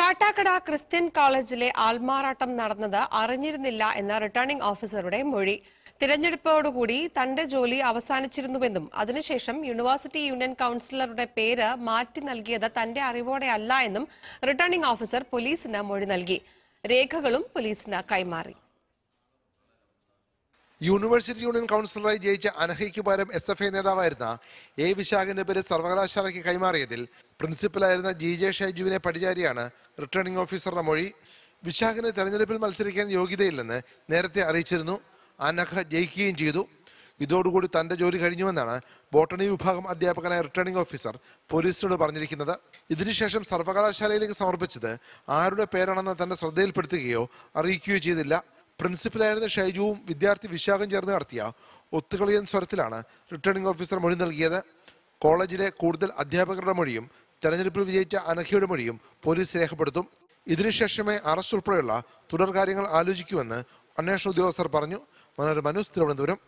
Kattakada Christian കോളേജിലെ ആൾമാറാട്ടം നടന്നത് അറിഞ്ഞിരുന്നില്ല എന്ന റിട്ടേണിംഗ് ഓഫീസറുടെ മൊഴി തിരഞ്ഞെടുപ്പോടുകൂടി തന്റെ ജോലി അവസാനിച്ചിരുന്നുവെന്നും അതിനുശേഷം യൂണിവേഴ്സിറ്റി യൂണിയൻ കൌൺസിലറുടെ പേര് മാറ്റി നൽകിയത് തന്റെ അറിവോടെയല്ല എന്നും റിട്ടേണിംഗ് ഓഫീസർ പോലീസിന് മൊഴി നൽകി രേഖകളും പോലീസിന് കൈമാറി യൂണിവേഴ്സിറ്റി യൂണിയൻ കൗൺസിലറായി ജയിച്ച അനഹയ്ക്ക് പകരം എസ് എഫ് ഐ നേതാവായിരുന്ന എ വിശാഖിന്റെ പേര് സർവകലാശാലയ്ക്ക് കൈമാറിയതിൽ പ്രിൻസിപ്പലായിരുന്ന ജി ജെ ഷൈജുവിനെ പടിചാരിയാണ് റിട്ടേണിംഗ് ഓഫീസറുടെ മൊഴി വിശാഖിന് തെരഞ്ഞെടുപ്പിൽ മത്സരിക്കാൻ യോഗ്യതയില്ലെന്ന് നേരത്തെ അറിയിച്ചിരുന്നു അനഘ ജയിക്കുകയും ചെയ്തു ഇതോടുകൂടി തന്റെ ജോലി കഴിഞ്ഞുവെന്നാണ് ബോട്ടണി വിഭാഗം അധ്യാപകനായ റിട്ടേണിംഗ് ഓഫീസർ പോലീസിനോട് പറഞ്ഞിരിക്കുന്നത് ഇതിനുശേഷം സർവകലാശാലയിലേക്ക് സമർപ്പിച്ചത് ആരുടെ പേരാണെന്ന് തന്റെ ശ്രദ്ധയിൽപ്പെടുത്തുകയോ അറിയിക്കുകയോ ചെയ്തില്ല പ്രിൻസിപ്പലായിരുന്ന ഷൈജുവും വിദ്യാർത്ഥി വിശാഖം ചേർന്ന് നടത്തിയ ഒത്തുകളിയൻ സ്വരത്തിലാണ് റിട്ടേണിംഗ് ഓഫീസർ മൊഴി നൽകിയത് കോളേജിലെ കൂടുതൽ അധ്യാപകരുടെ മൊഴിയും തെരഞ്ഞെടുപ്പിൽ വിജയിച്ച അനഘയുടെ മൊഴിയും പോലീസ് രേഖപ്പെടുത്തും ഇതിനുശേഷമേ അറസ്റ്റ് ഉൾപ്പെടെയുള്ള തുടർ കാര്യങ്ങൾ ആലോചിക്കുമെന്ന് അന്വേഷണ ഉദ്യോഗസ്ഥർ പറഞ്ഞു മനോരമ ന്യൂസ് തിരുവനന്തപുരം